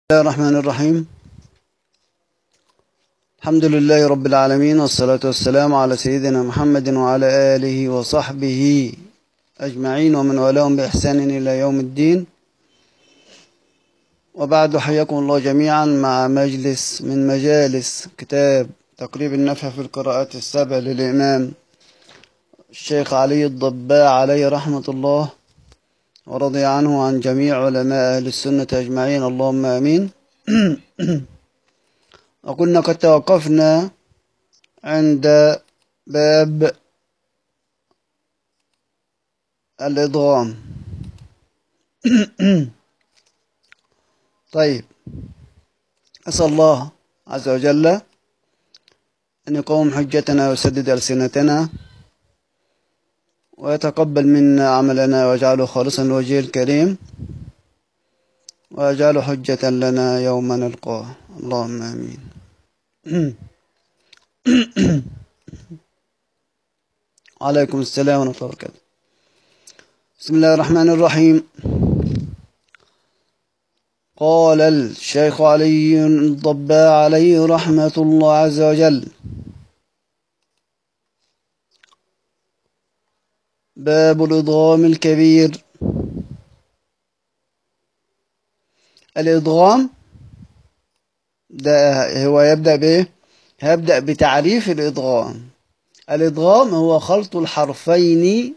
الله الرحمن الرحيم الحمد لله رب العالمين والصلاة والسلام على سيدنا محمد وعلى آله وصحبه أجمعين ومن والاهم بإحسان إلى يوم الدين وبعد حياكم الله جميعا مع مجلس من مجالس كتاب تقريب النفع في القراءات السبع للإمام الشيخ علي الضباع عليه رحمة الله ورضي عنه عن جميع علماء أهل السنة أجمعين اللهم آمين وكنا قد توقفنا عند باب الإضغام طيب أسأل الله عز وجل أن يقوم حجتنا ويسدد ألسنتنا ويتقبل منا عملنا واجعله خالصا لوجهه الكريم واجعله حجة لنا يوم نلقاه اللهم آمين وعليكم السلام ورحمة الله وبركاته بسم الله الرحمن الرحيم قال الشيخ علي الضباع عليه رحمة الله عز وجل باب الإضغام الكبير الإضغام ده هو يبدأ بإيه؟ هيبدأ بتعريف الإضغام الإضغام هو خلط الحرفين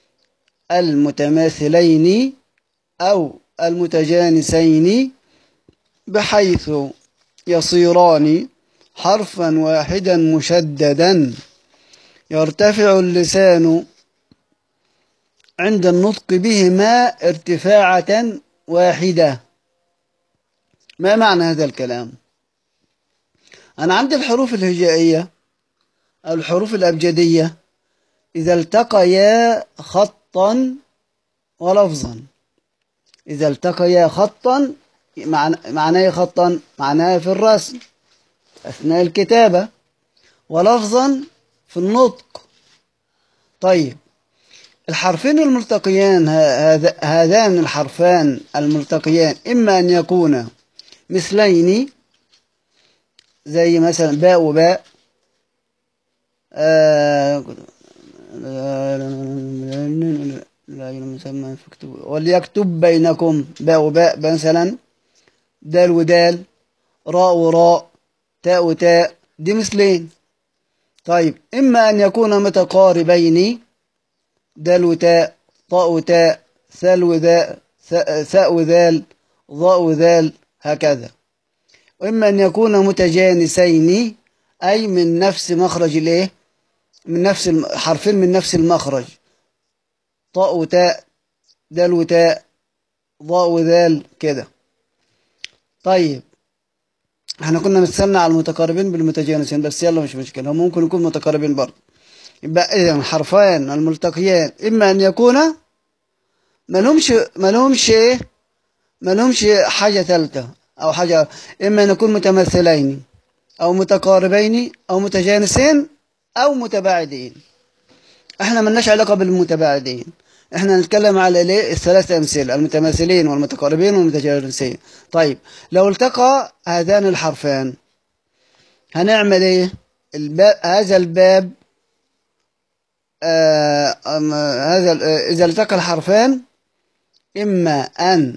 المتماثلين أو المتجانسين بحيث يصيران حرفا واحدا مشددا يرتفع اللسان عند النطق بهما ارتفاعة واحدة ما معنى هذا الكلام أنا عندي الحروف الهجائية أو الحروف الأبجدية إذا التقيا خطا ولفظا إذا التقيا خطا معناه خطا معناه في الرسم أثناء الكتابة ولفظا في النطق طيب الحرفين الملتقيان هذان الحرفان الملتقيان إما أن يكونا مثلين زي مثلا باء وباء آه لا مسمى وليكتب بينكم باء وباء مثلا دال ودال راء وراء تاء وتاء دي مثلين طيب إما أن يكونا متقاربين دال وتاء طاء وتاء ثال وذاء ثاء وذال ضاء وذال هكذا وإما أن يكون متجانسين أي من نفس مخرج الإيه من نفس حرفين من نفس المخرج طاء وتاء دال وتاء ضاء وذال كده طيب احنا كنا مثلنا على المتقاربين بالمتجانسين بس يلا مش مشكلة هم ممكن يكون متقاربين برضه يبقى إذا الحرفان الملتقيان إما أن يكونا ما لهمش ما لهمش إيه ما لهمش حاجة ثالثة أو حاجة إما أن يكون متمثلين أو متقاربين أو متجانسين أو متباعدين إحنا ملناش علاقة بالمتباعدين إحنا نتكلم على ليه الثلاث أمثلة المتماثلين والمتقاربين والمتجانسين طيب لو التقى هذان الحرفان هنعمل إيه الباب هذا الباب آه هذا إذا التقى الحرفان إما أن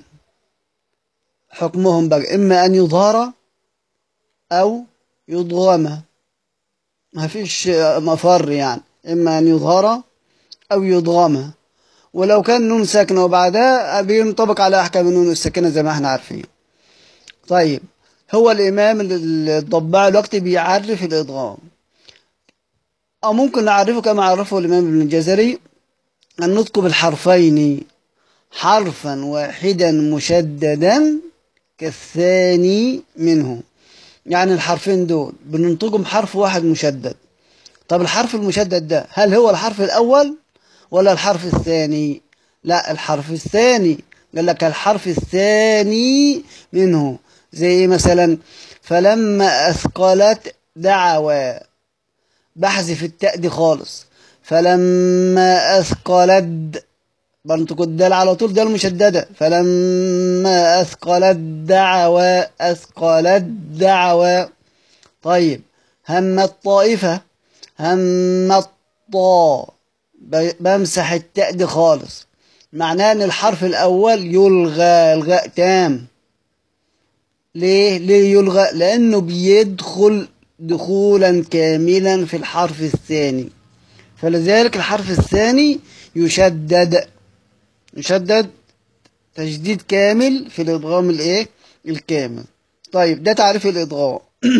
حكمهم بقى إما أن يظهر أو يضغم ما فيش مفر يعني إما أن يظهر أو يضغم ولو كان نون ساكنة وبعدها بينطبق على أحكام النون الساكنة زي ما احنا عارفين طيب هو الإمام الضباع الوقت بيعرف الإضغام أو ممكن نعرفه كما عرفه الإمام ابن الجزري النطق بالحرفين حرفا واحدا مشددا كالثاني منه يعني الحرفين دول بننطقهم حرف واحد مشدد طب الحرف المشدد ده هل هو الحرف الأول ولا الحرف الثاني لا الحرف الثاني قال لك الحرف الثاني منه زي مثلا فلما أثقلت دعوى بحذف التاء دي خالص فلما أثقلت برضه كنت دال على طول دال مشددة فلما أثقلت دعوى أثقلت دعوى طيب هم الطائفة هم الطا بمسح التاء دي خالص معناه ان الحرف الاول يلغى الغاء تام ليه ليه يلغى لانه بيدخل دخولا كاملا في الحرف الثاني فلذلك الحرف الثاني يشدد يشدد تشديد كامل في الادغام الايه الكامل طيب ده تعريف الادغام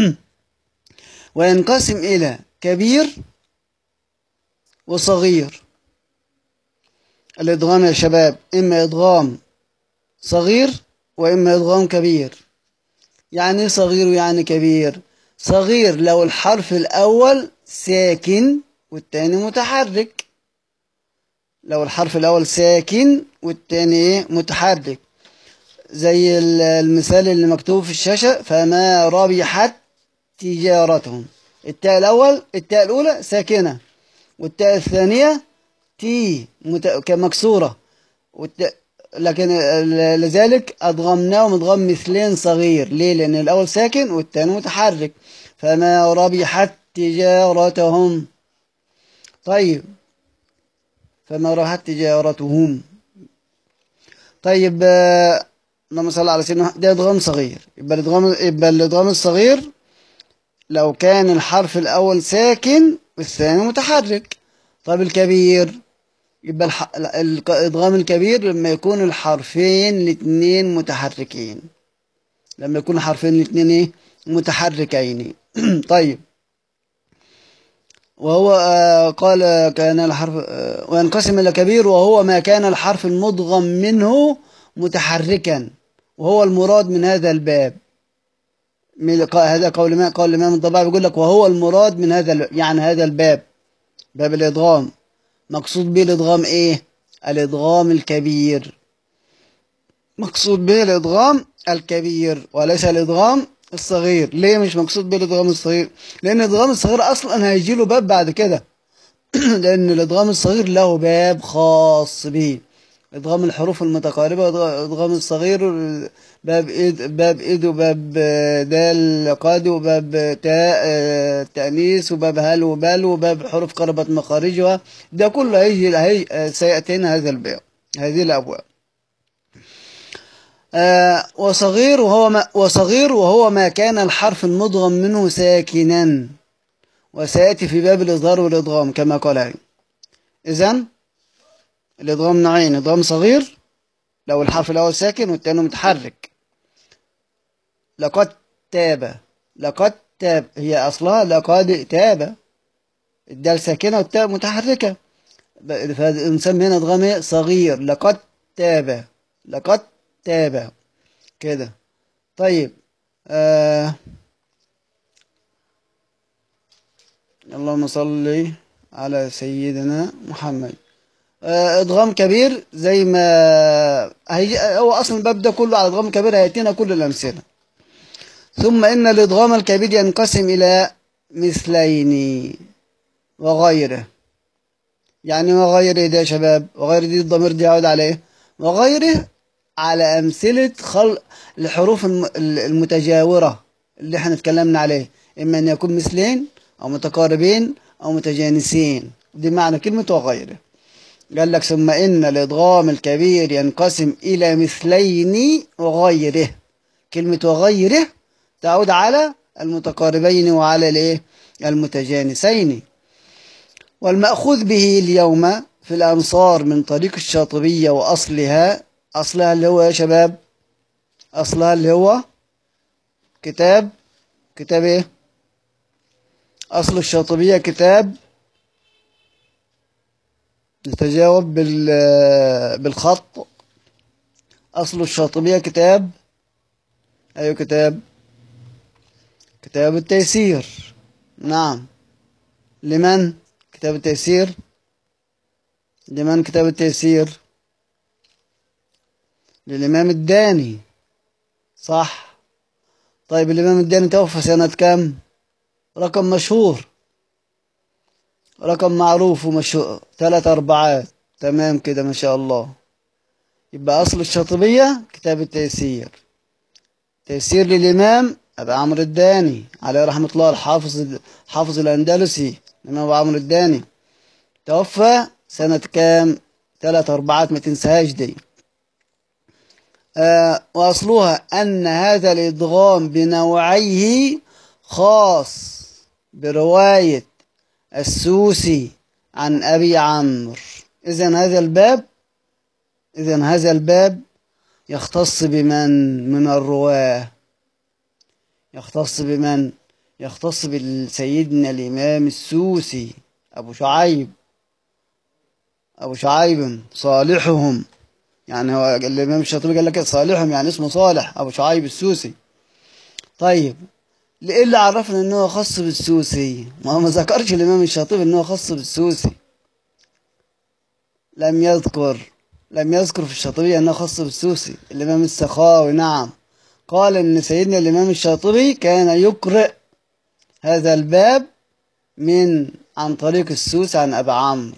وينقسم الى كبير وصغير الادغام يا شباب اما ادغام صغير واما ادغام كبير يعني ايه صغير ويعني كبير صغير لو الحرف الاول ساكن والتاني متحرك لو الحرف الاول ساكن والتاني ايه متحرك زي المثال اللي مكتوب في الشاشة فما ربحت تجارتهم التاء الأول التاء الأولى ساكنة والتاء الثانية تي مت... كمكسورة والت... لكن لذلك أضغمناهم إضغام مثلين صغير ليه لأن الأول ساكن والثاني متحرك فما ربحت تجارتهم طيب فما ربحت تجارتهم طيب اللهم صل على سيدنا ده إضغام صغير يبقى الإضغام يبقى الإضغام الصغير لو كان الحرف الأول ساكن والثاني متحرك طب الكبير يبقى الح... الإدغام الكبير لما يكون الحرفين الاثنين متحركين لما يكون الحرفين الاثنين ايه متحركين طيب وهو آه قال كان الحرف آه وينقسم إلى كبير وهو ما كان الحرف المدغم منه متحركا وهو المراد من هذا الباب هذا قول ما قول الإمام الضباع بيقول لك وهو المراد من هذا يعني هذا الباب باب الإدغام مقصود به الإدغام إيه الإدغام الكبير مقصود به الإدغام الكبير وليس الإدغام الصغير ليه مش مقصود به الإدغام الصغير لأن الإدغام الصغير أصلا هيجي له باب بعد كده لأن الإدغام الصغير له باب خاص به إدغام الحروف المتقاربة إدغام الصغير باب إيد باب إيد وباب دال قاد وباب تاء تأنيس وباب هل وبال وباب حروف قربت مخارجها ده كله هيجي هي سيأتينا هذا الباب هذه الأبواب آه وصغير وهو ما وصغير وهو ما كان الحرف المدغم منه ساكنا وسيأتي في باب الإظهار والإدغام كما قال إذن الإدغام نوعين إدغام صغير لو الحرف الأول ساكن والتاني متحرك لقد تاب لقد تاب هي أصلها لقد تاب الدال ساكنة والتاء متحركة فنسمي هنا إدغام صغير لقد تاب لقد تاب كده طيب آه اللهم صل على سيدنا محمد ادغام كبير زي ما هي هو اصلا الباب ده كله على ادغام كبير هياتينا كل الامثله ثم ان الادغام الكبير ينقسم الى مثلين وغيره يعني وغيره ده يا شباب وغيره دي الضمير دي يعود على ايه وغيره على امثله خلق الحروف المتجاوره اللي احنا اتكلمنا عليه اما ان يكون مثلين او متقاربين او متجانسين دي معنى كلمه وغيره قال لك ثم إن الإدغام الكبير ينقسم إلى مثلين وغيره كلمة وغيره تعود على المتقاربين وعلى الايه المتجانسين والمأخوذ به اليوم في الأمصار من طريق الشاطبية وأصلها أصلها اللي هو يا شباب أصلها اللي هو كتاب كتاب ايه أصل الشاطبية كتاب نتجاوب بال بالخط أصل الشاطبية كتاب أيوة كتاب كتاب التيسير نعم لمن كتاب التيسير لمن كتاب التيسير للإمام الداني صح طيب الإمام الداني توفى سنة كم رقم مشهور رقم معروف ومشهور ثلاث أربعات تمام كده ما شاء الله يبقى أصل الشاطبية كتاب التيسير تيسير للإمام أبي عمرو الداني عليه رحمة الله الحافظ حافظ الأندلسي الإمام أبو عمرو الداني توفى سنة كام؟ ثلاث أربعات ما تنساهاش دي آه وأصلها أن هذا الإدغام بنوعيه خاص برواية السوسي عن أبي عمرو إذا هذا الباب إذا هذا الباب يختص بمن من الرواه يختص بمن يختص بسيدنا الإمام السوسي أبو شعيب أبو شعيب صالحهم يعني هو الإمام الشاطبي قال لك صالحهم يعني اسمه صالح أبو شعيب السوسي طيب ليه اللي عرفنا ان هو خاص بالسوسي ما هو ما ذكرش الامام الشاطبي ان هو خاص بالسوسي لم يذكر لم يذكر في الشاطبي انه خاص بالسوسي الامام السخاوي نعم قال ان سيدنا الامام الشاطبي كان يقرأ هذا الباب من عن طريق السوسي عن ابي عمرو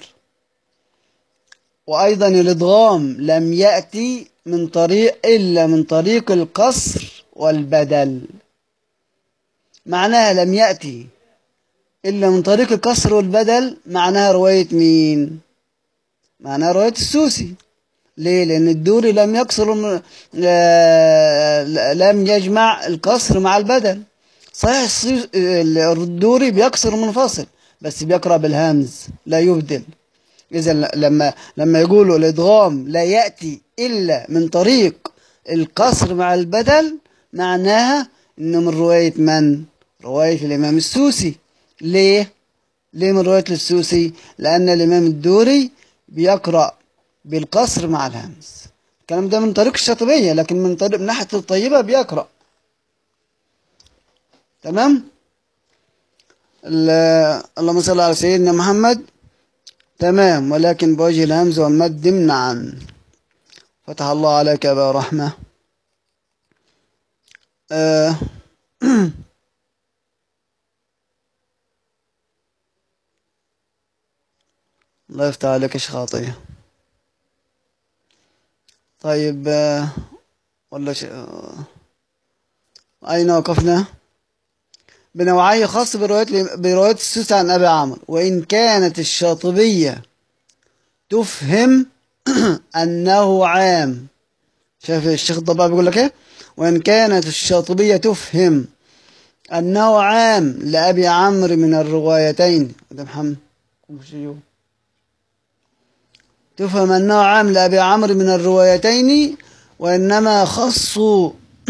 وايضا الادغام لم ياتي من طريق الا من طريق القصر والبدل معناها لم يأتي إلا من طريق الكسر والبدل معناها رواية مين معناها رواية السوسي ليه لأن الدوري لم يكسر لم يجمع الكسر مع البدل صحيح الدوري بيكسر منفصل بس بيقرأ بالهمز لا يبدل إذا لما لما يقولوا الإدغام لا يأتي إلا من طريق القصر مع البدل معناها إنه من رواية من؟ رواية الإمام السوسي ليه؟ ليه من رواية السوسي؟ لأن الإمام الدوري بيقرأ بالقصر مع الهمز الكلام ده من طريق الشاطبية لكن من طريق من ناحية الطيبة بيقرأ تمام؟ اللهم صل على سيدنا محمد تمام ولكن بوجه الهمز والمد منعا فتح الله عليك أبا رحمة آه الله يفتح عليك ايش خاطئة طيب ولا ش... أين وقفنا بنوعية خاصة برواية برواية السوس عن أبي عمرو وإن كانت الشاطبية تفهم أنه عام شايف الشيخ الضباب بيقول لك إيه وإن كانت الشاطبية تفهم أنه عام لأبي عمرو من الروايتين ده محمد تفهم أنه عام لأبي عمرو من الروايتين وإنما خصوا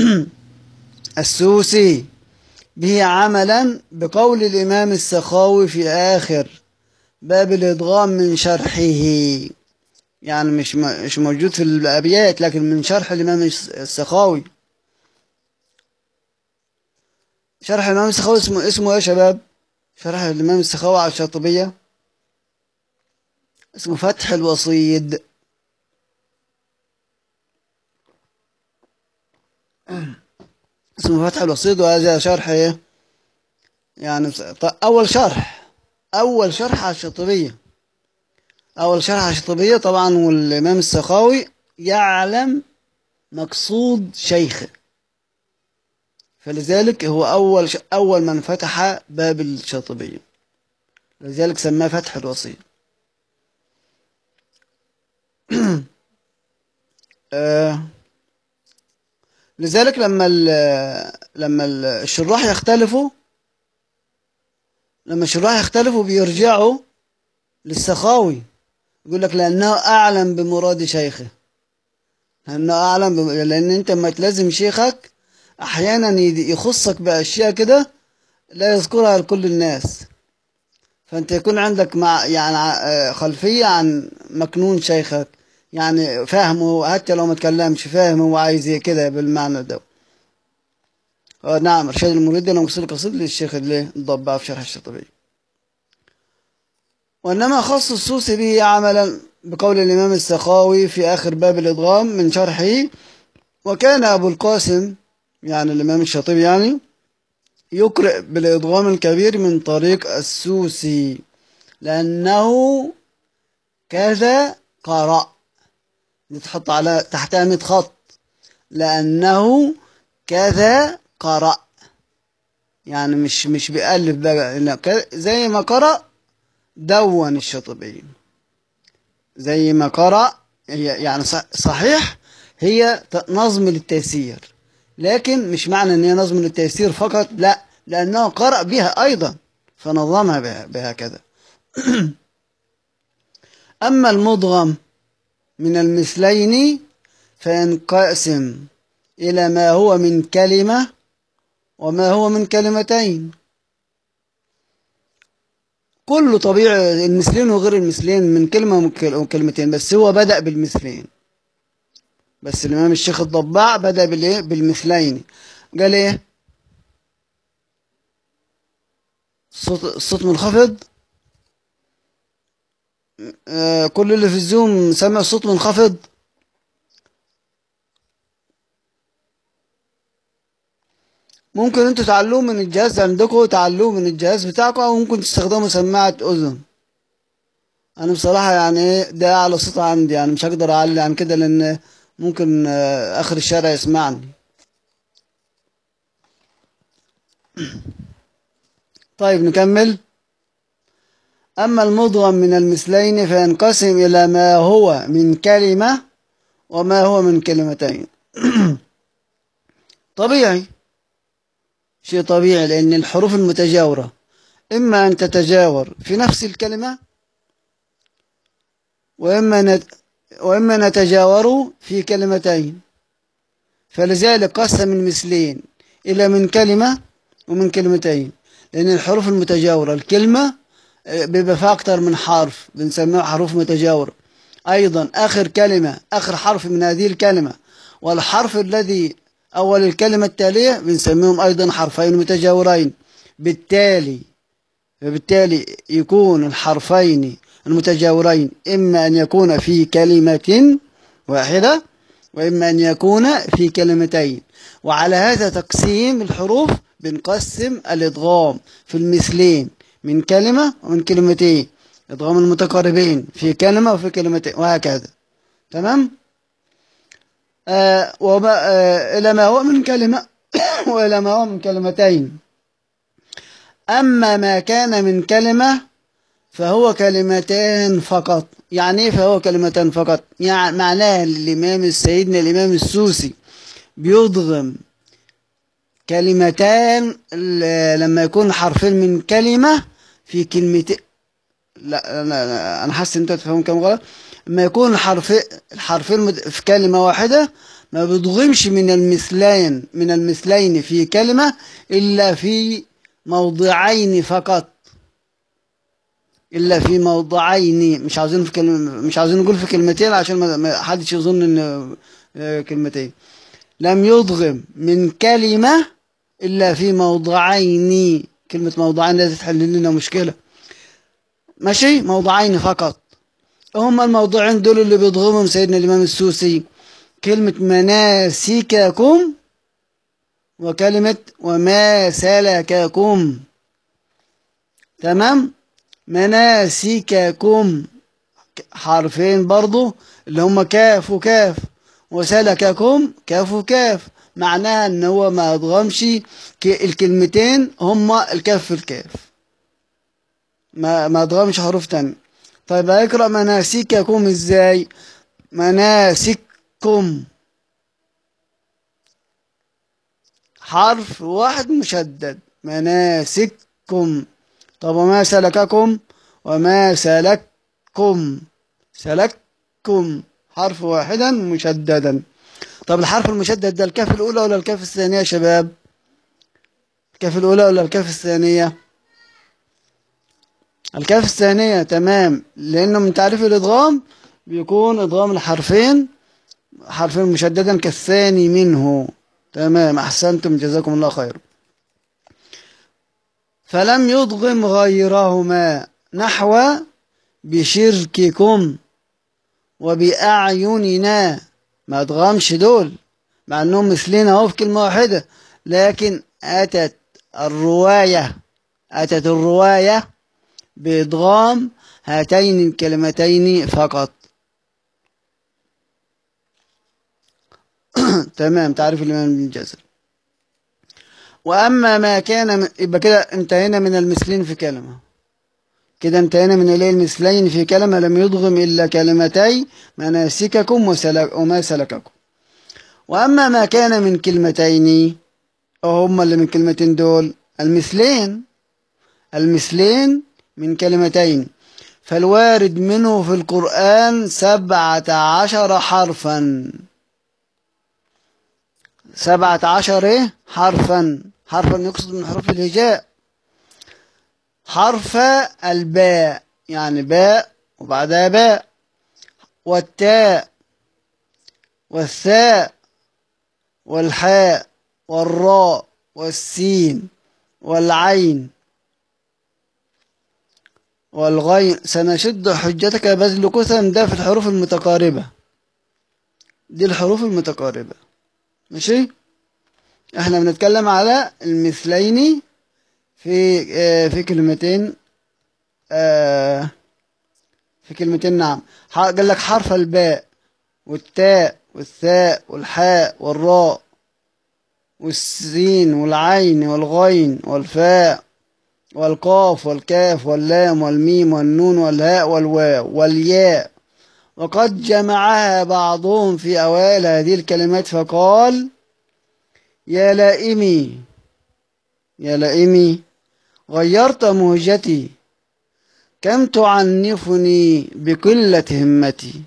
السوسي به عملا بقول الإمام السخاوي في آخر باب الإدغام من شرحه يعني مش مش موجود في الأبيات لكن من شرح الإمام السخاوي شرح الإمام السخاوي اسمه اسمه إيه يا شباب؟ شرح الإمام السخاوي على الشاطبية اسمه فتح الوصيد اسمه فتح الوصيد وهذا شرح ايه يعني اول شرح اول شرح على الشاطبية اول شرح على الشاطبية طبعا والامام السخاوي يعلم مقصود شيخه فلذلك هو اول ش... اول من فتح باب الشاطبية لذلك سماه فتح الوصيد آه لذلك لما ال لما ال الشراح يختلفوا لما الشراح يختلفوا بيرجعوا للسخاوي يقول لك لأنه أعلم بمراد شيخه لأنه أعلم بم... لأن أنت لما تلازم شيخك أحيانا يخصك بأشياء كده لا يذكرها لكل الناس فأنت يكون عندك مع يعني خلفية عن مكنون شيخك يعني فاهمه حتى لو ما تكلمش فاهم هو عايز ايه كده بالمعنى ده نعم ارشاد المريد انا مقصود قصيد للشيخ اللي الضباع في شرح الشاطبي وانما خص السوسي به عملا بقول الامام السخاوي في اخر باب الادغام من شرحه وكان ابو القاسم يعني الامام الشاطبي يعني يقرأ بالادغام الكبير من طريق السوسي لانه كذا قرأ دي تحط على تحتها 100 خط لأنه كذا قرأ يعني مش مش بيألف بقى لا ك- زي ما قرأ دون الشاطبي زي ما قرأ هي يعني ص- صحيح هي ت- نظم للتيسير لكن مش معنى ان هي نظم للتيسير فقط لا لأنه قرأ بها أيضا فنظمها بها بهكذا أما المضغم من المثلين فينقسم إلى ما هو من كلمة وما هو من كلمتين كله طبيعي المثلين وغير المثلين من كلمة ومن كلمتين بس هو بدأ بالمثلين بس الإمام الشيخ الضباع بدأ بالإيه بالمثلين قال إيه الصوت الصوت منخفض آه كل اللي في الزوم سمع الصوت منخفض ممكن انتوا تعلوه من الجهاز عندكم تعلوه من الجهاز بتاعكم او ممكن تستخدموا سماعة اذن انا بصراحة يعني ايه ده اعلى صوت عندي يعني مش هقدر اعلي عن كده لان ممكن آه، اخر الشارع يسمعني طيب نكمل أما المضغم من المثلين فينقسم إلى ما هو من كلمة وما هو من كلمتين طبيعي شيء طبيعي لأن الحروف المتجاورة إما أن تتجاور في نفس الكلمة وإما نت وإما نتجاور في كلمتين فلذلك قسم المثلين إلى من كلمة ومن كلمتين لأن الحروف المتجاورة الكلمة آه، بيبقى فيها أكتر من حرف بنسميها حروف متجاورة أيضا آخر كلمة آخر حرف من هذه الكلمة والحرف الذي أول الكلمة التالية بنسميهم أيضا حرفين متجاورين بالتالي فبالتالي يكون الحرفين المتجاورين إما أن يكون في كلمة واحدة وإما أن يكون في كلمتين وعلى هذا تقسيم الحروف بنقسم الإدغام في المثلين من كلمة ومن كلمتين إدغام المتقاربين في كلمة وفي كلمتين وهكذا تمام آه وما آه إلى ما هو من كلمة وإلى ما هو من كلمتين أما ما كان من كلمة فهو كلمتان فقط يعني ايه فهو كلمتان فقط يعني معناها الإمام سيدنا الإمام السوسي بيضغم كلمتان ل- لما يكون حرفين من كلمة في كلمتين لا, لا, لا أنا حاسس إن أنت تفهم كلام غلط لما يكون الحرف الحرفين مد- في كلمة واحدة ما بيضغمش من المثلين من المثلين في كلمة إلا في موضعين فقط إلا في موضعين مش عاوزين في كلمة مش عاوزين نقول في كلمتين عشان ما ما حدش يظن إن آه، كلمتين لم يضغم من كلمة إلا في موضعين كلمة موضعين لازم تحل لنا مشكلة ماشي موضعين فقط هما الموضوعين دول اللي بيضغمهم سيدنا الإمام السوسي كلمة مناسككم وكلمة وما سلككم تمام مناسككم حرفين برضو اللي هما كاف وكاف وسلككم كاف وكاف معناها ان هو ما ادغمش ك- الكلمتين هما الكاف في الكاف ما ما ادغمش حروف تانية طيب هيقرأ مناسككم ازاي مناسككم حرف واحد مشدد مناسككم طب وما سلككم وما سلككم سلككم حرف واحدا مشددا طب الحرف المشدد ده الكاف الأولى ولا الكاف الثانية يا شباب الكاف الأولى ولا الكاف الثانية الكاف الثانية تمام لأنه من تعريف الإدغام بيكون إدغام الحرفين حرفين مشددا كالثاني منه تمام أحسنتم جزاكم الله خير فلم يضغم غيرهما نحو بشرككم وبأعيننا ما ادغمش دول مع انهم مثلنا اهو في كلمة واحدة لكن اتت الرواية اتت الرواية بإدغام هاتين الكلمتين فقط تمام تعريف الإمام بالجزم وأما ما كان من... يبقى كده انتهينا من المثلين في كلمة كده انتهينا من الايه المثلين في كلمة لم يضغم إلا كلمتي مناسككم وسلك وما سلككم وأما ما كان من كلمتين هم اللي من كلمتين دول المثلين المثلين من كلمتين فالوارد منه في القرآن سبعة عشر حرفا سبعة عشر إيه؟ حرفا حرفا يقصد من حروف الهجاء حرف الباء يعني باء وبعدها باء والتاء والثاء والحاء والراء والسين والعين والغين سنشد حجتك بذل كثم ده في الحروف المتقاربة دي الحروف المتقاربة ماشي احنا بنتكلم على المثلين في اه في كلمتين اه في كلمتين نعم قال لك حرف الباء والتاء والثاء والحاء والراء والسين والعين والغين والفاء والقاف والكاف واللام والميم والنون والهاء والواو والياء وقد جمعها بعضهم في أوائل هذه الكلمات فقال يا لائمي يا لائمي غيرت مهجتي كم تعنفني بقلة همتي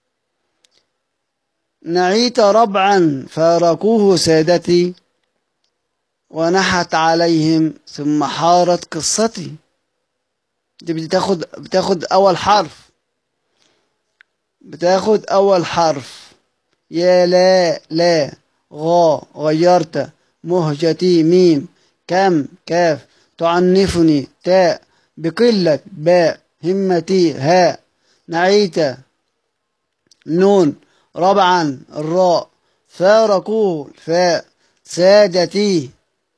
نعيت ربعا فارقوه سادتي ونحت عليهم ثم حارت قصتي دي بتاخد بتاخد اول حرف بتاخد اول حرف يا لا لا غا غيرت مهجتي ميم كم كاف تعنفني تاء بقلة باء همتي هاء نعيت نون ربعا الراء فارقوه الفاء سادتي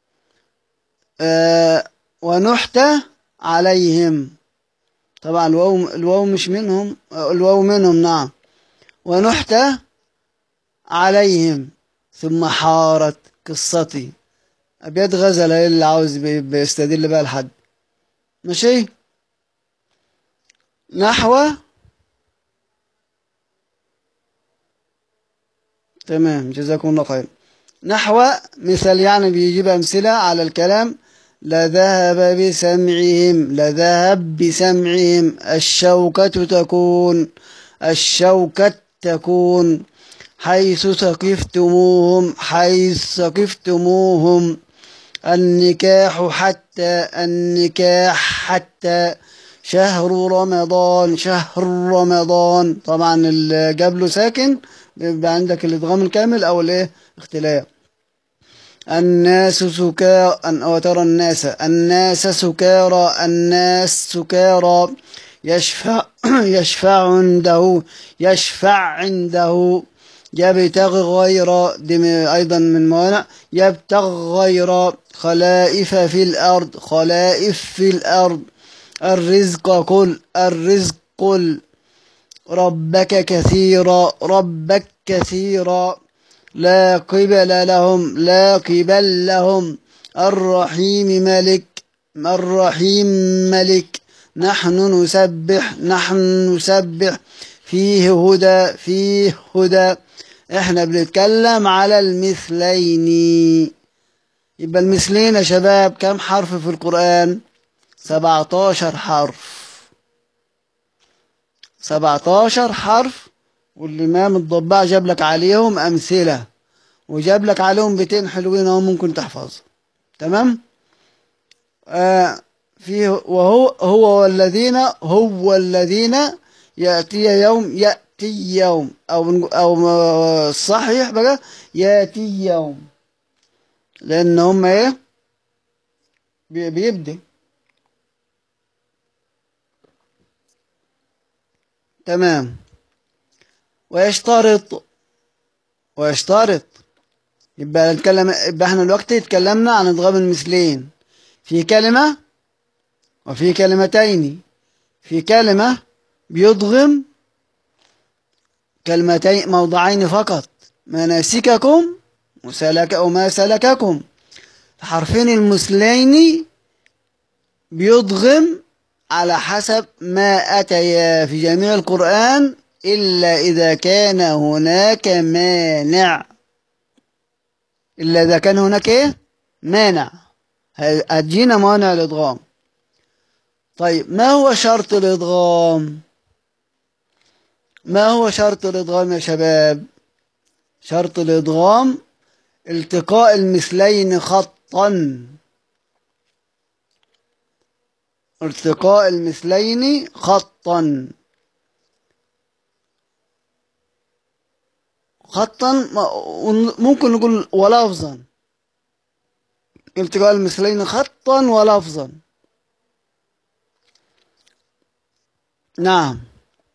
آه ونحت عليهم طبعا الواو الواو مش منهم الواو منهم نعم ونحت عليهم ثم حارت قصتي أبيات غزل اللي عاوز بيستدل بقى لحد ماشي نحو تمام جزاكم الله خير نحو مثال يعني بيجيب أمثلة على الكلام لذهب بسمعهم لذهب بسمعهم الشوكة تكون الشوكة تكون حيث ثقفتموهم حيث ثقفتموهم النكاح حتى النكاح حتى شهر رمضان شهر رمضان طبعا اللي جاب له ساكن بيبقى عندك الادغام الكامل او الايه اختلاف الناس سكارى وترى الناس الناس سكارى الناس سكارى يشفع يشفع عنده يشفع عنده يبتغي غير دي أيضا من موانع يبتغي غير خلائف في الأرض خلائف في الأرض الرزق قل الرزق قل ربك كثيرا ربك كثيرا لا قبل لهم لا قبل لهم الرحيم ملك الرحيم ملك نحن نسبح نحن نسبح فيه هدى فيه هدى احنا بنتكلم على المثلين يبقى المثلين يا شباب كم حرف في القرآن سبعتاشر حرف سبعتاشر حرف والإمام الضباع جاب لك عليهم أمثلة وجاب لك عليهم بيتين حلوين اهو ممكن تحفظ تمام آه فيه وهو هو والذين هو الذين يأتي يوم يأتي يوم أو أو الصحيح بقى يأتي يوم لأن هم إيه بيبدي تمام ويشترط ويشترط يبقى نتكلم يبقى احنا دلوقتي اتكلمنا عن ادغام المثلين في كلمة وفي كلمتين في كلمة بيضغم كلمتين موضعين فقط مناسككم وسلك وما سلككم حرفين المثلين بيضغم على حسب ما أتيا في جميع القرآن إلا إذا كان هناك مانع إلا إذا كان هناك إيه؟ مانع هتجينا مانع الإدغام طيب ما هو شرط الإدغام ما هو شرط الإدغام يا شباب شرط الإدغام التقاء المثلين خطا التقاء المثلين خطا خطا ممكن نقول ولفظا التقاء المثلين خطا ولفظا نعم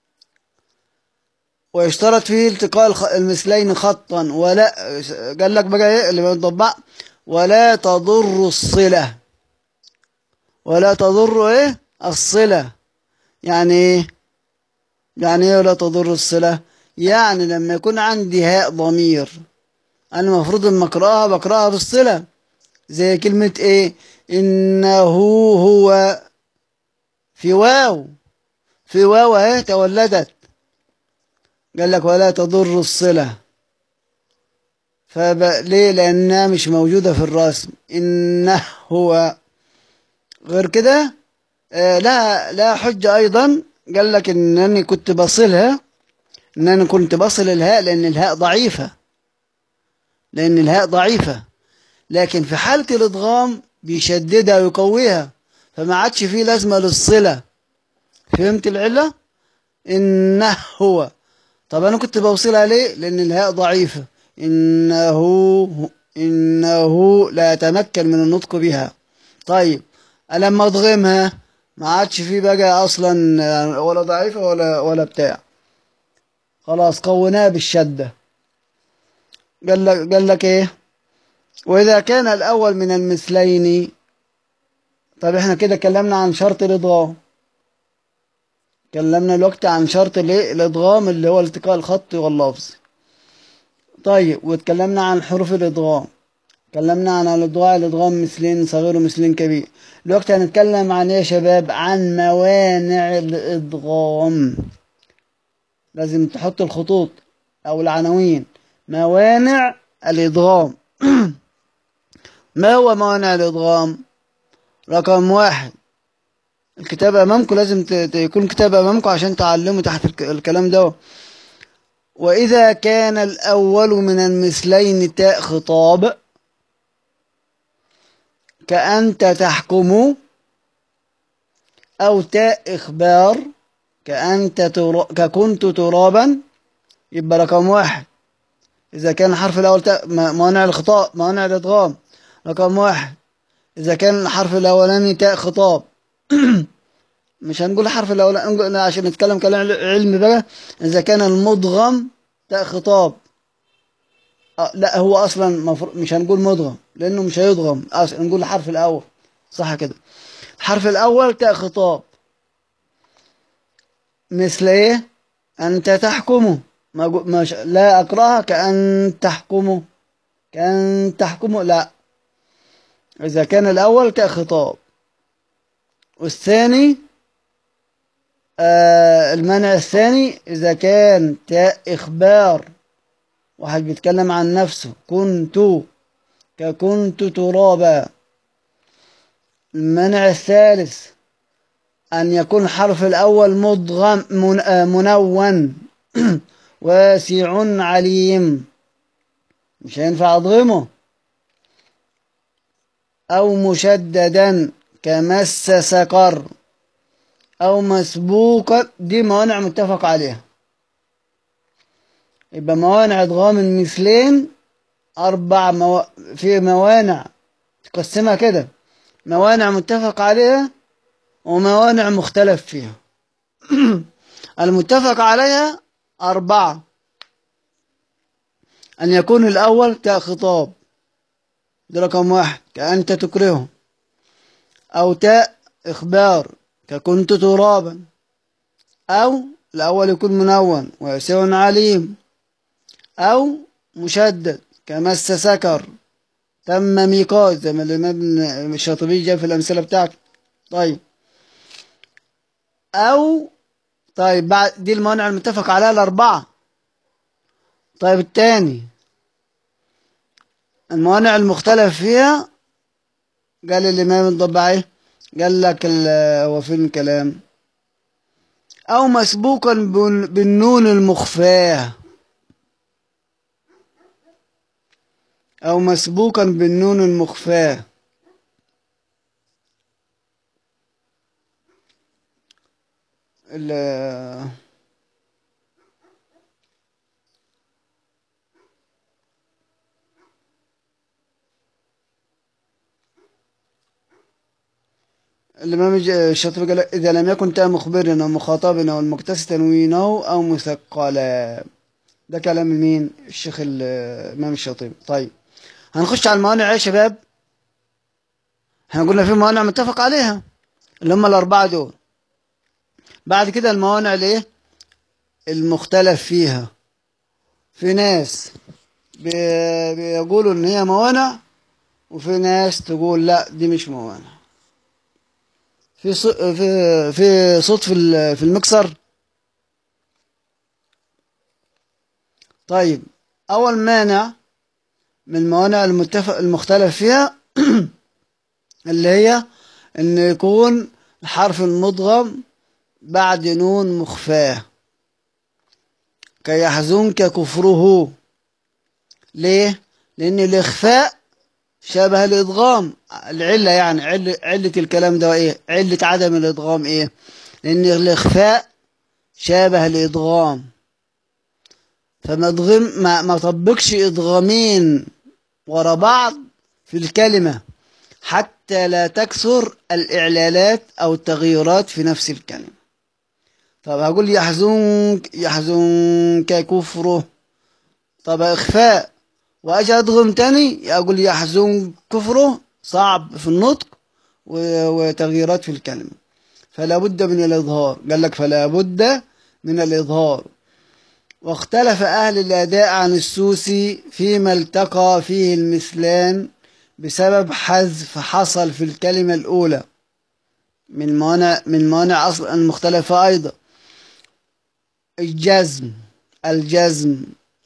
ويشترط فيه التقاء المثلين خطا ولا قال لك بقى ايه اللي بيطبق ولا تضر الصلة ولا تضر ايه الصلة يعني ايه يعني ايه ولا تضر الصلة يعني لما يكون عندي هاء ضمير انا المفروض لما اقراها بقراها بالصلة زي كلمة ايه انه هو في واو في واو اهي تولدت قال لك ولا تضر الصلة فب... ليه لأنها مش موجودة في الرسم إنه هو غير كده آه لا لا حجة أيضا قال لك إنني كنت بصلها إنني كنت بصل الهاء لأن الهاء ضعيفة لأن الهاء ضعيفة لكن في حالة الإدغام بيشددها ويقويها فما عادش فيه لازمة للصلة فهمت العلة؟ إنه هو طب أنا كنت بوصلها ليه؟ لأن الهاء ضعيفة إنه إنه لا يتمكن من النطق بها طيب لما أضغمها ما عادش فيه بقى أصلا ولا ضعيفة ولا ولا بتاع خلاص قوناها بالشدة قال لك قال لك إيه؟ وإذا كان الأول من المثلين طب إحنا كده اتكلمنا عن شرط الإضغام اتكلمنا الوقت عن شرط الايه الادغام اللي هو التقاء الخط واللفظ طيب واتكلمنا عن حروف الادغام اتكلمنا عن الادغام الادغام مثلين صغير ومثلين كبير الوقت هنتكلم عن ايه يا شباب عن موانع الادغام لازم تحط الخطوط او العناوين موانع الادغام ما هو موانع الادغام رقم واحد الكتاب امامكم لازم يكون كتاب امامكم عشان تعلموا تحت الكلام ده واذا كان الاول من المثلين تاء خطاب كأنت تحكم أو تاء إخبار كأنت تر... ككنت ترابا يبقى رقم واحد إذا كان الحرف الأول تاء موانع الخطاب موانع الإدغام رقم واحد إذا كان الحرف الأولاني تاء خطاب مش هنقول حرف الأول عشان نتكلم كلام علمي بقى إذا كان المدغم تاء خطاب أه لا هو أصلا مفر... مش هنقول مدغم لأنه مش هيدغم أصلا نقول الحرف الأول صح كده الحرف الأول تاء خطاب مثل إيه أنت تحكمه ما مش... لا أقرأها كأن تحكمه كأن تحكمه لا إذا كان الأول تاء خطاب والثاني آه المنع الثاني إذا كان تاء إخبار واحد بيتكلم عن نفسه كنت ككنت ترابا المنع الثالث أن يكون الحرف الأول مضغم من آه منون واسع عليم مش هينفع أضغمه أو مشددا كمس سكر أو مسبوقة دي موانع متفق عليها يبقى موانع إدغام المثلين أربع مو... في موانع تقسمها كده موانع متفق عليها وموانع مختلف فيها المتفق عليها أربعة أن يكون الأول تاء خطاب ده رقم واحد كأنت تكرهه أو تاء إخبار ككنت ترابا أو الأول يكون منون ويسع عليم أو مشدد كمس سكر تم ميقات زي ما الإمام الشاطبي جاب في الأمثلة بتاعته طيب أو طيب بعد دي الموانع المتفق عليها الأربعة طيب التاني الموانع المختلف فيها قال الإمام الضبعي قال لك هو فين الكلام أو مسبوقا بالنون المخفاه أو مسبوقا بالنون المخفاه الإمام الشاطبي قال إذا لم يكن تاء مخبرنا ومخاطبنا والمكتسي تنوينه أو مثقلا ده كلام مين الشيخ الإمام الشاطبي طيب هنخش على الموانع يا شباب احنا قلنا في موانع متفق عليها اللي هم الأربعة دول بعد كده الموانع الايه المختلف فيها في ناس بيقولوا ان هي موانع وفي ناس تقول لا دي مش موانع في ص... في في صوت في في المكسر طيب اول مانع من الموانع المتفق المختلف فيها اللي هي ان يكون الحرف المدغم بعد نون مخفاه كي يحزنك كفره ليه لان الاخفاء شبه الادغام العله يعني عله عله الكلام ده ايه عله عدم الادغام ايه لان الاخفاء شابه الادغام فما ادغم ما, ما طبقش ادغامين ورا بعض في الكلمه حتى لا تكثر الاعلالات او التغيرات في نفس الكلمه طب هقول يحزنك يحزنك كفره طب اخفاء واجي ادغم تاني اقول يحزن كفره صعب في النطق وتغييرات في الكلمه فلا بد من الاظهار قال لك فلا بد من الاظهار واختلف اهل الاداء عن السوسي فيما التقى فيه المثلان بسبب حذف حصل في الكلمه الاولى من موانع من موانع اصل المختلفه ايضا الجزم الجزم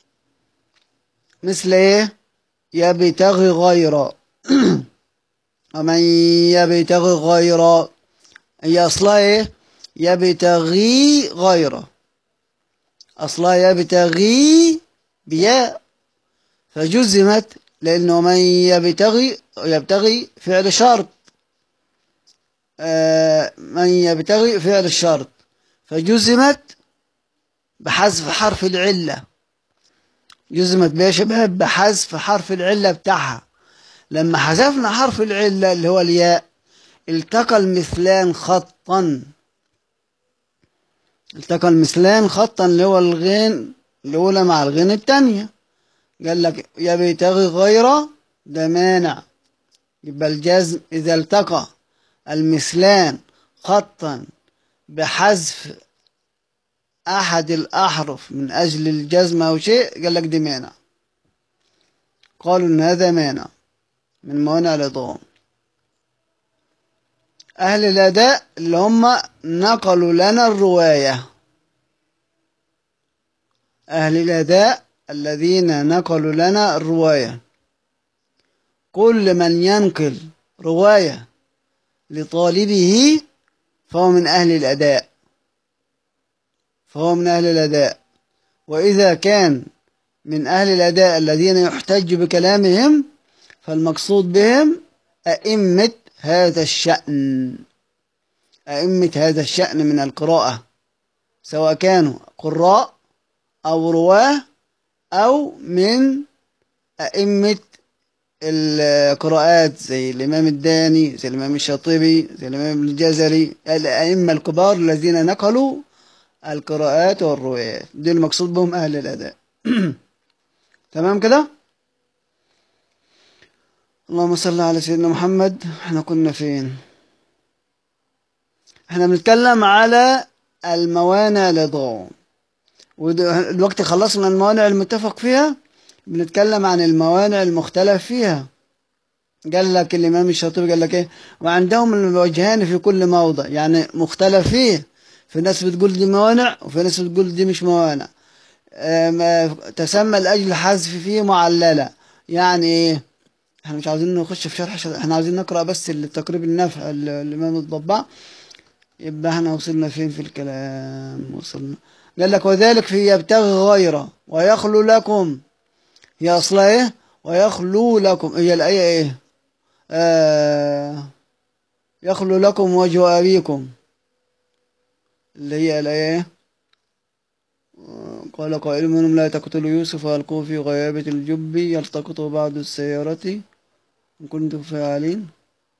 مثل ايه يبتغي غير ومن يبتغي غير هي اصلها ايه يبتغي غير اصلها يبتغي بياء فجزمت لانه من يبتغي يبتغي فعل شرط آه من يبتغي فعل الشرط فجزمت بحذف حرف العله جزمت بيها شباب بحذف حرف العلة بتاعها لما حذفنا حرف العلة اللي هو الياء التقى المثلان خطا التقى المثلان خطا اللي هو الغين الأولى مع الغين التانية قال لك يا بيتغي غيره ده مانع يبقى الجزم إذا التقى المثلان خطا بحذف أحد الأحرف من أجل الجزم أو شيء قال لك دي مانع قالوا إن هذا مانع من موانع الإضغام أهل الأداء اللي هم نقلوا لنا الرواية أهل الأداء الذين نقلوا لنا الرواية كل من ينقل رواية لطالبه فهو من أهل الأداء فهو من أهل الأداء وإذا كان من أهل الأداء الذين يحتج بكلامهم فالمقصود بهم أئمة هذا الشأن أئمة هذا الشأن من القراءة سواء كانوا قراء أو رواه أو من أئمة القراءات زي الإمام الداني زي الإمام الشاطبي زي الإمام الجزري الأئمة الكبار الذين نقلوا القراءات والروايات دي المقصود بهم أهل الأداء تمام كده اللهم صل على سيدنا محمد احنا كنا فين احنا بنتكلم على الموانع الإضغام والوقت خلصنا الموانع المتفق فيها بنتكلم عن الموانع المختلف فيها قال لك الإمام الشاطبي قال لك إيه وعندهم الوجهان في كل موضع يعني مختلف فيه في ناس بتقول دي موانع وفي ناس بتقول دي مش موانع آم، تسمى لأجل الحذف فيه معللة يعني إيه احنا مش عاوزين نخش في شرح شرح احنا عاوزين نقرأ بس التقريب النفع ال- الإمام الضباع يبقى احنا وصلنا فين في الكلام وصلنا قال لك وذلك في يبتغي غيره ويخلو لكم هي أصلها إيه ويخلو لكم هي الآية إيه آه يخلو لكم وجه أبيكم اللي هي الآية إيه؟ آه، قال قائل منهم لا تقتلوا يوسف وألقوه في غيابة الجب يلتقطه بعض السيارة إن كنتم فاعلين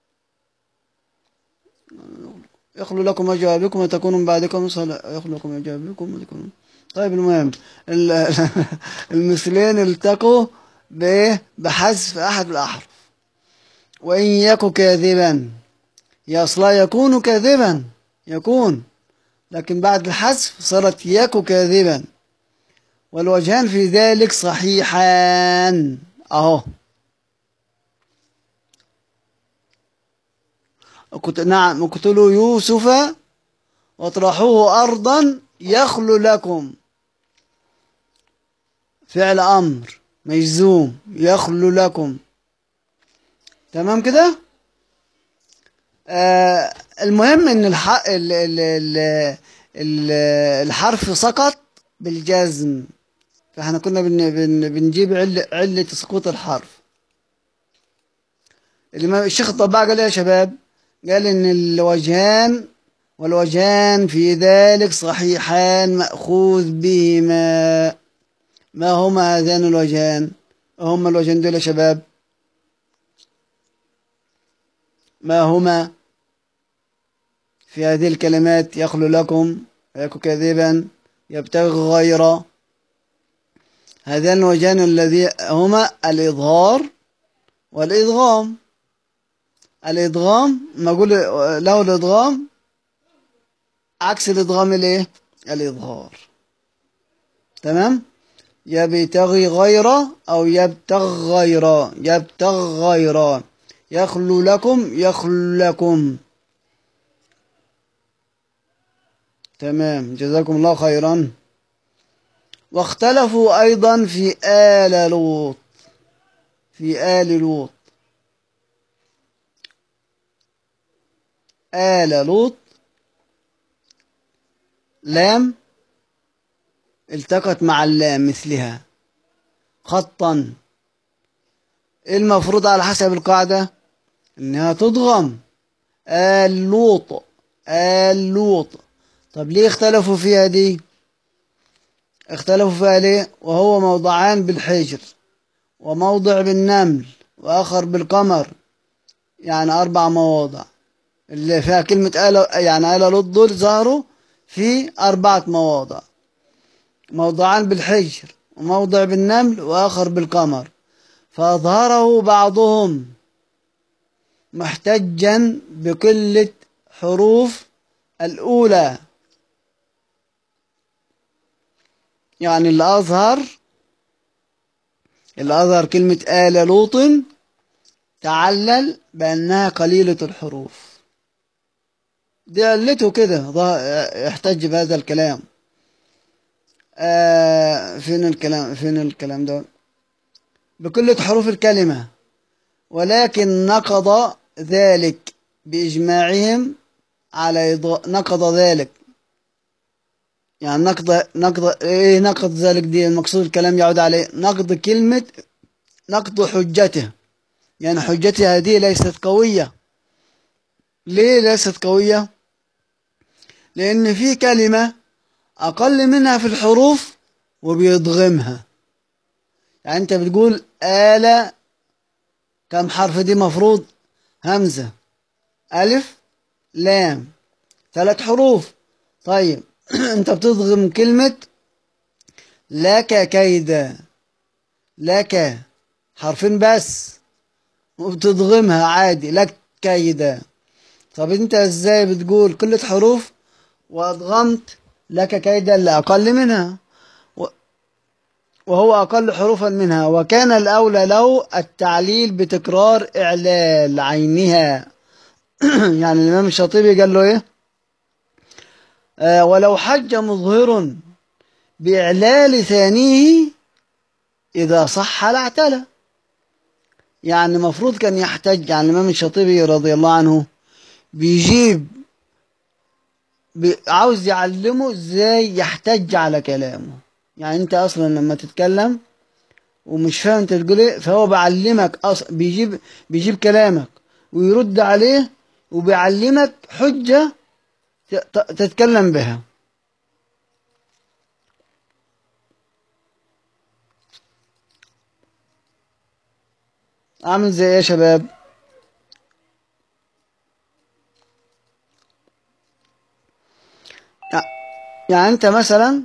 يخلو لكم وجه أبيكم وتكونوا من بعدكم صالح يخلو لكم وجه أبيكم وتكونوا طيب المهم ال- المثلين التقوا بإيه؟ بحذف أحد الأحرف وإن يك كاذبا هي أصلا يكون كاذبا يكون لكن بعد الحذف صارت يك كاذبا والوجهان في ذلك صحيحان أهو كنت نعم اقتلوا يوسف واطرحوه أرضا يخلو لكم فعل أمر مجزوم يخلو لكم تمام كده آه المهم ان الح... ال... ال... ال... ال... الحرف سقط بالجزم فاحنا كنا بن... بن... بنجيب عل... علة سقوط الحرف الإمام الشيخ الطباع قال إيه يا شباب قال ان الوجهان والوجهان في ذلك صحيحان مأخوذ بهما ما هما هذان الوجهان هما الوجهان دول يا شباب ما هما في هذه الكلمات يخلو لكم ويكن كاذبا يبتغي غيره هذان الوجهان الذي هما الإظهار والإدغام الإدغام ما أقول له الإدغام عكس الإدغام الإيه؟ الإظهار تمام يبتغي غيره أو يبتغ غيره يبتغ غيره يخلو لكم يخلو لكم تمام جزاكم الله خيرا واختلفوا أيضا في آل لوط في آل لوط آل لوط لام التقت مع اللام مثلها خطا المفروض على حسب القاعدة انها تضغم آل لوط آل لوط طب ليه اختلفوا فيها دي اختلفوا فيها ليه وهو موضعان بالحجر وموضع بالنمل وآخر بالقمر يعني أربع مواضع اللي فيها كلمة آل يعني آل لوط دول ظهروا في أربعة مواضع موضعان بالحجر وموضع بالنمل وآخر بالقمر فأظهره بعضهم محتجا بقلة حروف الأولى يعني اللي أظهر اللي أظهر كلمة آل لوط تعلل بأنها قليلة الحروف دي علته كده يحتج بهذا الكلام آه فين الكلام فين الكلام ده بكل حروف الكلمة ولكن نقض ذلك بإجماعهم على إضاء نقض ذلك يعني نقض نقض إيه نقض ذلك دي المقصود الكلام يعود عليه نقض كلمة نقض حجته يعني حجته هذه ليست قوية ليه ليست قوية لأن في كلمة أقل منها في الحروف وبيضغمها يعني أنت بتقول آلة كم حرف دي مفروض همزة ألف لام ثلاث حروف طيب أنت بتضغم كلمة لك كيدا لك حرفين بس وبتضغمها عادي لك كيدا طب أنت إزاي بتقول كل حروف وأضغمت لك كيدا اللي أقل منها و... وهو أقل حروفا منها وكان الأولى له التعليل بتكرار إعلال عينها يعني الإمام الشاطبي قال له إيه آه ولو حج مظهر بإعلال ثانيه إذا صح لاعتلى يعني المفروض كان يحتج يعني الإمام الشاطبي رضي الله عنه بيجيب بي عاوز يعلمه ازاي يحتج على كلامه يعني انت اصلا لما تتكلم ومش فاهم انت تقول ايه فهو بيعلمك أصلا بيجيب بيجيب كلامك ويرد عليه وبيعلمك حجة تتكلم بها عامل زي ايه يا شباب يعني انت مثلا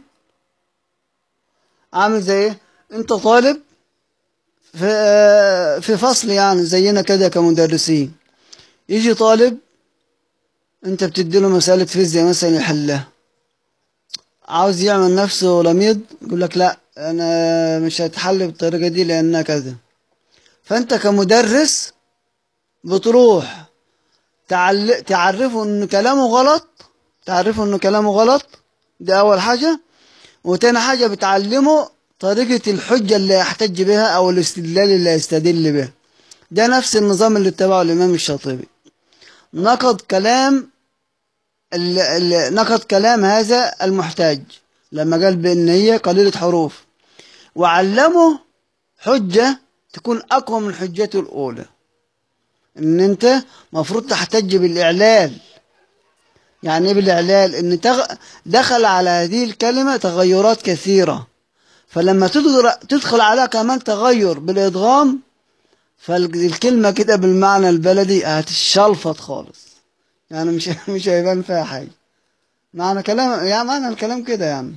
عامل زي ايه انت طالب في في فصل يعني زينا كده كمدرسين يجي طالب انت بتديله مسألة فيزياء مثلا يحلها عاوز يعمل نفسه لميض يقول لك لا انا مش هتحل بالطريقة دي لانها كذا فانت كمدرس بتروح تعل... تعرفه ان كلامه غلط تعرفه انه كلامه غلط دي اول حاجة وتاني حاجة بتعلمه طريقة الحجة اللي يحتج بها او الاستدلال اللي يستدل به ده نفس النظام اللي اتبعه الامام الشاطبي نقض كلام ال... ال... نقض كلام هذا المحتاج لما قال بان هي قليلة حروف وعلمه حجة تكون اقوى من حجته الاولى ان انت مفروض تحتج بالاعلال يعني ايه بالاعلال ان تغ... دخل على هذه الكلمة تغيرات كثيرة فلما تدخل تدخل عليها كمان تغير بالادغام فالكلمة كده بالمعنى البلدي هتشلفط خالص يعني مش مش هيبان فيها حاجة معنى كلام يعني معنى الكلام كده يعني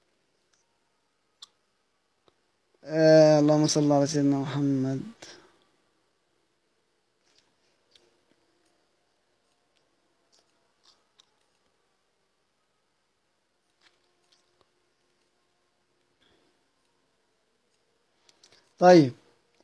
آه اللهم صل على سيدنا محمد طيب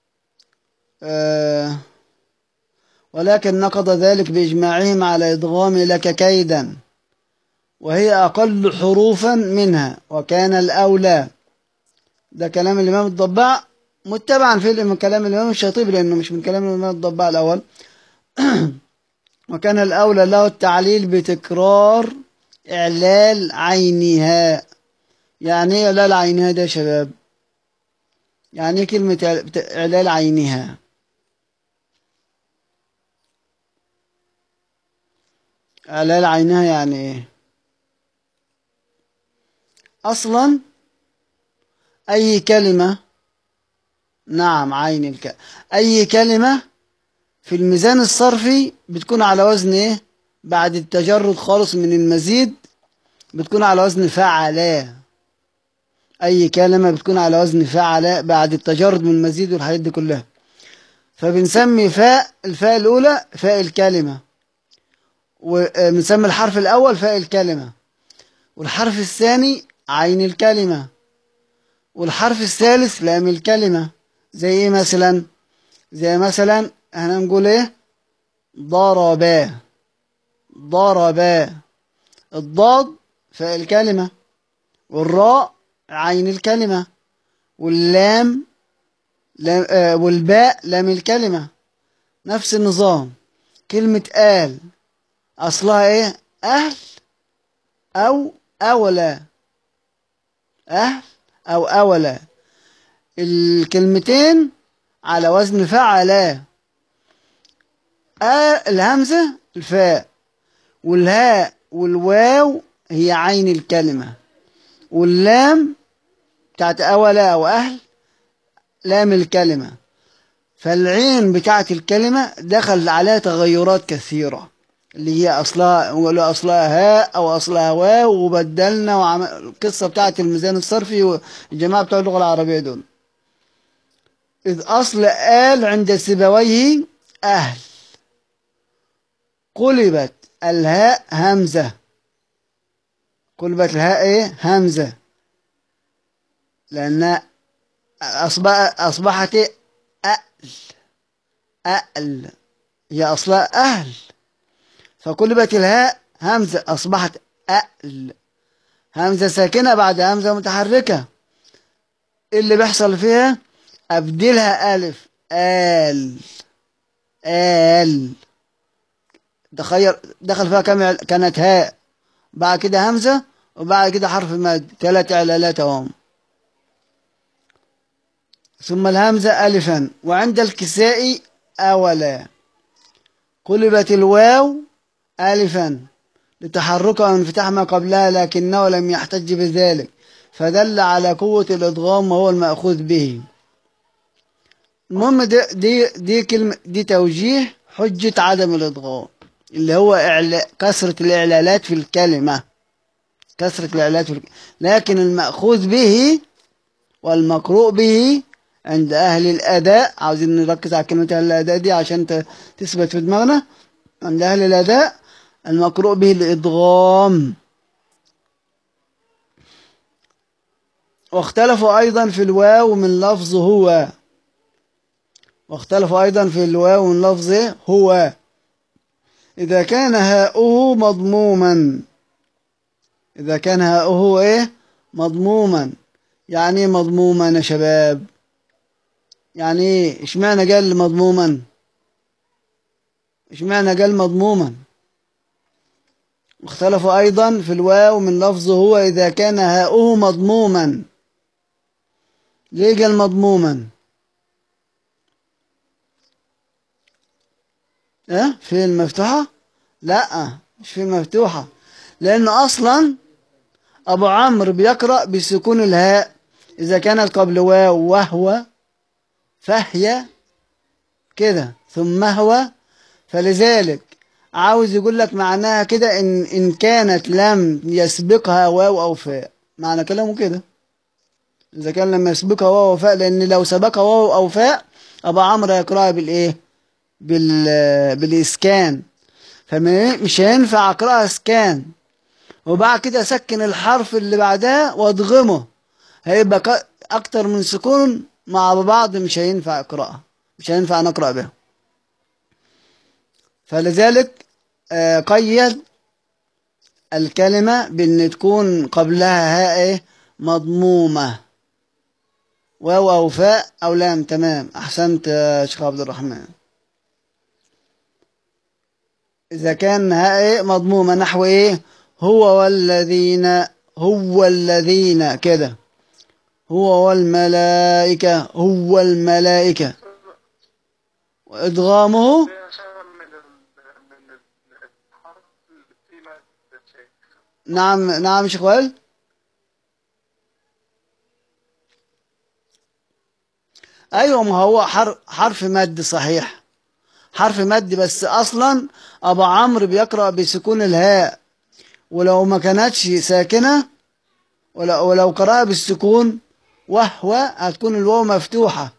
آه ولكن نقض ذلك بإجماعهم على إدغام لك كيدا وهي أقل حروفا منها وكان الأولى ده كلام الإمام الضباع متبعا في من كلام الإمام الشاطبي لأنه مش من كلام الإمام الضباع الأول وكان الأولى له التعليل بتكرار إعلال عينها يعني إيه إعلال عينها ده يا شباب يعني إيه كلمة إعلال عينها إعلال عينها يعني إيه أصلا أي كلمة نعم عين الك أي كلمة في الميزان الصرفي بتكون على وزن إيه بعد التجرد خالص من المزيد بتكون على وزن فعلا أي كلمة بتكون على وزن فعلا بعد التجرد من المزيد والحاجات دي كلها فبنسمي فاء الفاء الأولى فاء الكلمة وبنسمي الحرف الأول فاء الكلمة والحرف الثاني عين الكلمة والحرف الثالث لام الكلمة زي ايه مثلا زي مثلا احنا نقول ايه ضربا ضربا الضاد فاء الكلمة والراء عين الكلمة واللام لام آه والباء لام الكلمة نفس النظام كلمة آل أصلها إيه أهل أو أولى أهل أو أولى الكلمتين على وزن فعلا آه الهمزة الفاء والهاء والواو هي عين الكلمة واللام بتاعت أولى أو أهل لام الكلمة فالعين بتاعت الكلمة دخل عليها تغيرات كثيرة اللي هي أصلها ولا أصلها هاء أو أصلها واو وبدلنا وعمل القصة بتاعت الميزان الصرفي والجماعة بتوع اللغة العربية دول إذ أصل آل عند سيبويه أهل قلبت الهاء همزة قلبت الهاء إيه همزة لأن أصبح أصبحت أقل أقل هي أصلها أهل فقلبت الهاء همزة أصبحت أقل همزة ساكنة بعد همزة متحركة إيه اللي بيحصل فيها أبدلها ألف آل آل تخيل دخل فيها كم كانت هاء بعد كده همزة وبعد كده حرف مد ثلاث إعلالات اهم ثم الهمزة ألفا وعند الكساء أولا قلبت الواو ألفا لتحركها وانفتاح ما قبلها لكنه لم يحتج بذلك فدل على قوة الإدغام وهو المأخوذ به المهم دي دي دي كلمة دي توجيه حجة عدم الإدغام اللي هو إعلا كثرة الإعلالات في الكلمة كثرة الإعلالات في الكلمة لكن المأخوذ به والمقروء به عند أهل الأداء عاوزين نركز على كلمة أهل الأداء دي عشان تثبت في دماغنا عند أهل الأداء المقروء به الإدغام واختلفوا أيضا في الواو من لفظ هو واختلفوا أيضا في الواو من لفظ هو إذا كان هاؤه مضموما إذا كان هاؤه إيه مضموما يعني إيه مضموما يا شباب يعني إيه إشمعنى قال مضموما إشمعنى قال مضموما واختلفوا أيضا في الواو من لفظ هو إذا كان هاؤه مضموما ليه قال مضموما اه في المفتوحة لا مش في المفتوحة لأنه أصلا أبو عمرو بيقرأ بسكون الهاء إذا كانت قبل واو وهو فهي كده ثم هو فلذلك عاوز يقول لك معناها كده إن إن كانت لم يسبقها واو أو فاء معنى كلامه كده إذا كان لم يسبقها واو أو فاء لأن لو سبقها واو أو فاء أبو عمرو يقرأها بالإيه؟ بال بالإسكان فمش هينفع أقرأها إسكان وبعد كده أسكن الحرف اللي بعدها وأضغمه هيبقى أكتر من سكون مع بعض مش هينفع أقرأها مش هينفع نقرأ بها فلذلك قيد الكلمة بأن تكون قبلها هاء مضمومة واو أو فاء أو لام تمام أحسنت يا شيخ عبد الرحمن إذا كان هاء مضمومة نحو إيه هو والذين هو الذين كده هو والملائكة هو الملائكة وإدغامه نعم نعم شيخ وائل ايوه ما هو حرف حرف مد صحيح حرف مد بس اصلا ابو عمرو بيقرا بسكون الهاء ولو ما كانتش ساكنه ولو, ولو قراها بالسكون وهو هتكون الواو مفتوحه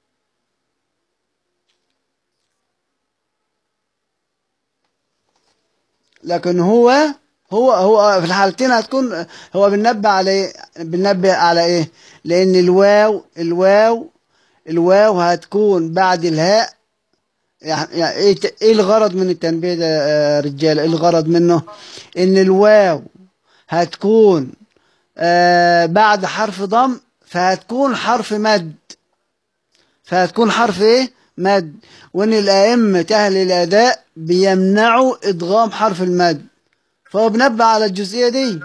لكن هو هو هو في الحالتين هتكون هو بننبه على بننبه على ايه لان الواو الواو الواو هتكون بعد الهاء يعني ايه ايه الغرض من التنبيه ده يا رجاله ايه الغرض منه ان الواو هتكون آه بعد حرف ضم فهتكون حرف مد فهتكون حرف ايه مد وان الائمه اهل الاداء بيمنعوا ادغام حرف المد فهو بنبه على الجزئيه دي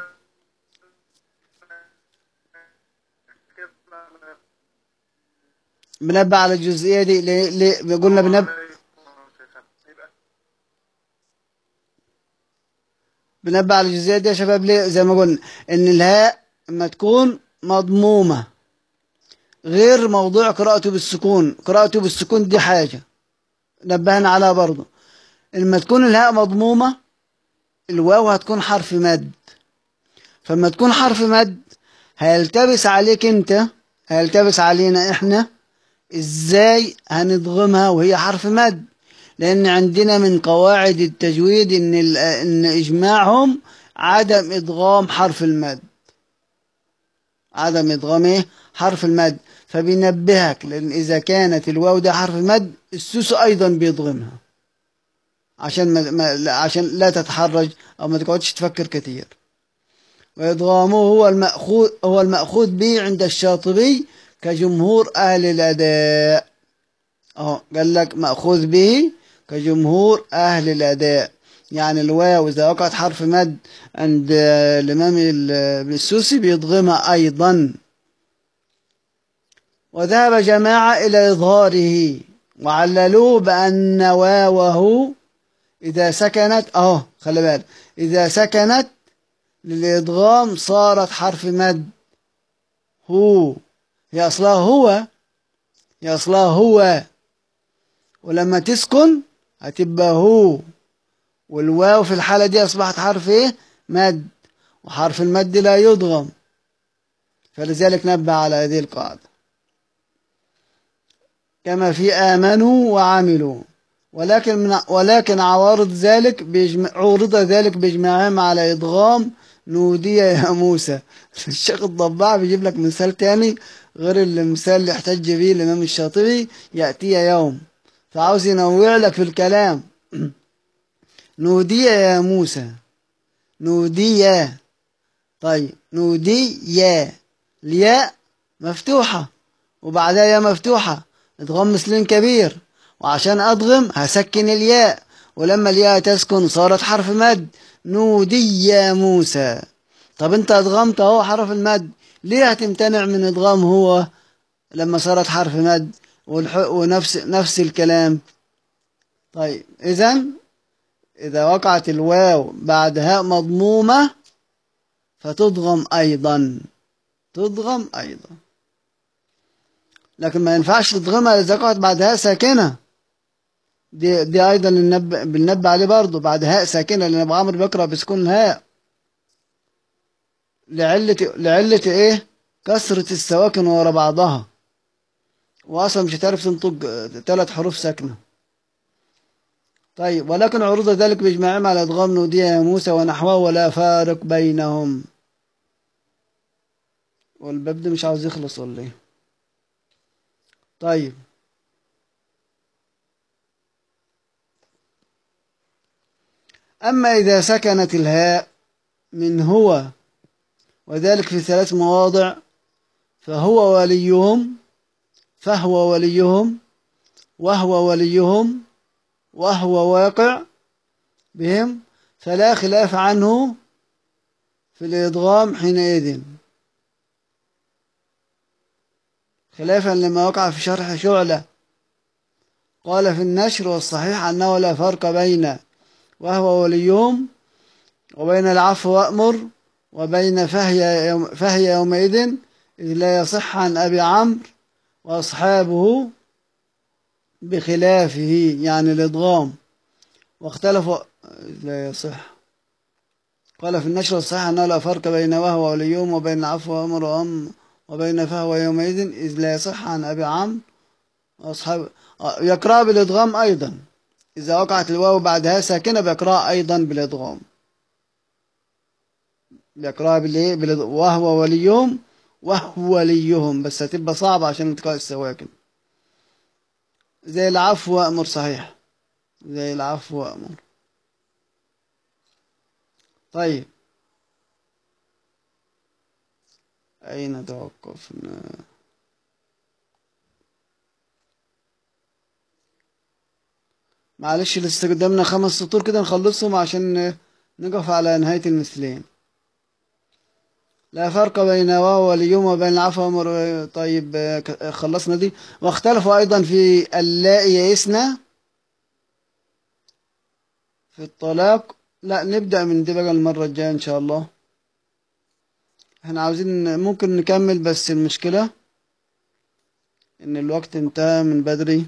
بنبه على الجزئيه دي ليه ليه قلنا بنبه بنبه على الجزئيه دي يا شباب ليه زي ما قلنا ان الهاء اما تكون مضمومه غير موضوع قراءته بالسكون قراءته بالسكون دي حاجه نبهنا عليها برضه لما تكون الهاء مضمومه الواو هتكون حرف مد فلما تكون حرف مد هيلتبس عليك انت هيلتبس علينا احنا ازاي هنضغمها وهي حرف مد لان عندنا من قواعد التجويد ان ان اجماعهم عدم ادغام حرف المد عدم ادغام ايه حرف المد فبينبهك لأن إذا كانت الواو ده حرف مد السوس أيضا بيضغمها عشان ما ما عشان لا تتحرج أو ما تقعدش تفكر كثير وإضغامه هو المأخوذ هو المأخوذ به عند الشاطبي كجمهور أهل الأداء أهو قال لك مأخوذ به كجمهور أهل الأداء يعني الواو إذا وقعت حرف مد عند الإمام ابن السوسي بيضغمها أيضا وذهب جماعة إلى إظهاره وعللوه بأن واوه إذا سكنت أهو خلي بالك إذا سكنت للإدغام صارت حرف مد هو هي أصلها هو هي أصلها هو ولما تسكن هتبقى هو والواو في الحالة دي أصبحت حرف إيه؟ مد وحرف المد لا يضغم فلذلك نبه على هذه القاعدة كما في آمنوا وعملوا ولكن من ولكن عوارض ذلك بيجمع عورض ذلك بإجماعهم على إدغام نودي يا موسى الشيخ الضباع بيجيب لك مثال تاني غير المثال اللي احتج به الإمام الشاطبي يأتي يوم فعاوز ينوع لك في الكلام نودي يا موسى نودي يا طيب نودي يا الياء مفتوحة وبعدها يا مفتوحة ادغام مثل كبير وعشان أضغم هسكن الياء ولما الياء تسكن صارت حرف مد نودي يا موسى طب انت ادغمت اهو حرف المد ليه هتمتنع من ادغام هو لما صارت حرف مد ونفس نفس الكلام طيب اذا اذا وقعت الواو بعد هاء مضمومة فتضغم ايضا تضغم ايضا لكن ما ينفعش تضغمها اذا وقعت بعد هاء ساكنه دي دي ايضا النب... بننبه عليه برضه بعد هاء ساكنه لان ابو عمرو بيقرا بسكون الهاء لعله لعله ايه كثره السواكن ورا بعضها واصلا مش هتعرف تنطق ثلاث حروف ساكنه طيب ولكن عروض ذلك باجماعهم على ادغام نودي يا موسى ونحوه ولا فارق بينهم والباب ده مش عاوز يخلص ولا ايه طيب أما إذا سكنت الهاء من هو وذلك في ثلاث مواضع فهو وليهم فهو وليهم وهو وليهم وهو واقع بهم فلا خلاف عنه في الإدغام حينئذ خلافا لما وقع في شرح شعلة قال في النشر والصحيح أنه لا فرق بين وهو وليهم وبين العفو وأمر وبين فهي, يوم فهي يومئذ إذ لا يصح عن أبي عمرو وأصحابه بخلافه يعني الإضغام واختلفوا لا يصح قال في النشر الصحيح أنه لا فرق بين وهو وليهم وبين العفو وأمر وأم وبين فهو يومئذ إذ لا يصح عن أبي عمرو وأصحابه يقرأ بالإضغام أيضا إذا وقعت الواو بعدها ساكنة بيقرأ أيضا بالإضغام بيقرأ بالإيه بالإضغام وهو وليهم وهو وليهم بس هتبقى صعبة عشان انتقاء السواكن زي العفو وأمر صحيح زي العفو وأمر طيب أين توقفنا معلش لسه قدامنا خمس سطور كده نخلصهم عشان نقف على نهاية المثلين لا فرق بين واو واليوم وبين العفو ومر طيب خلصنا دي واختلفوا أيضا في اللاء يئسنا في الطلاق لا نبدأ من دي بقى المرة الجاية إن شاء الله احنا عاوزين ممكن نكمل بس المشكلة إن الوقت انتهى من بدري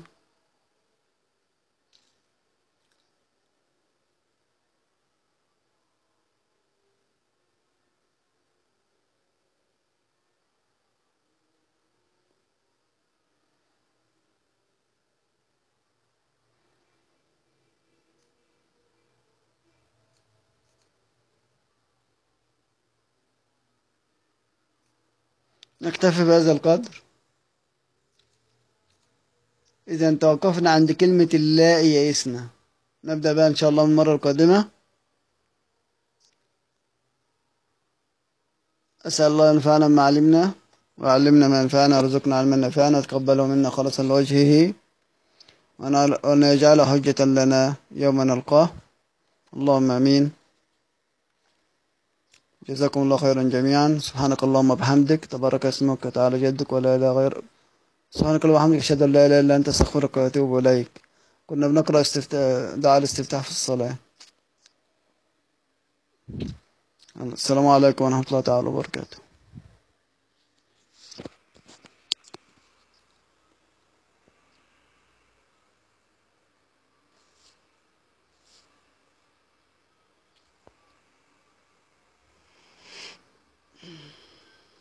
نكتفي بهذا القدر إذا توقفنا عند كلمة اللا يئسنا نبدأ بقى إن شاء الله من المرة القادمة أسأل الله ينفعنا بما علمنا وعلمنا ما ينفعنا وارزقنا علما نفعنا تقبله منا خالصا لوجهه وأن يجعل حجة لنا يوم نلقاه اللهم امين جزاكم الله خيرا جميعا سبحانك اللهم وبحمدك تبارك اسمك وتعالى جدك ولا اله غيرك سبحانك اللهم وبحمدك اشهد ان لا اله الا انت استغفرك واتوب اليك كنا بنقرا استفتاح دعاء الاستفتاح في الصلاه السلام عليكم ورحمه الله تعالى وبركاته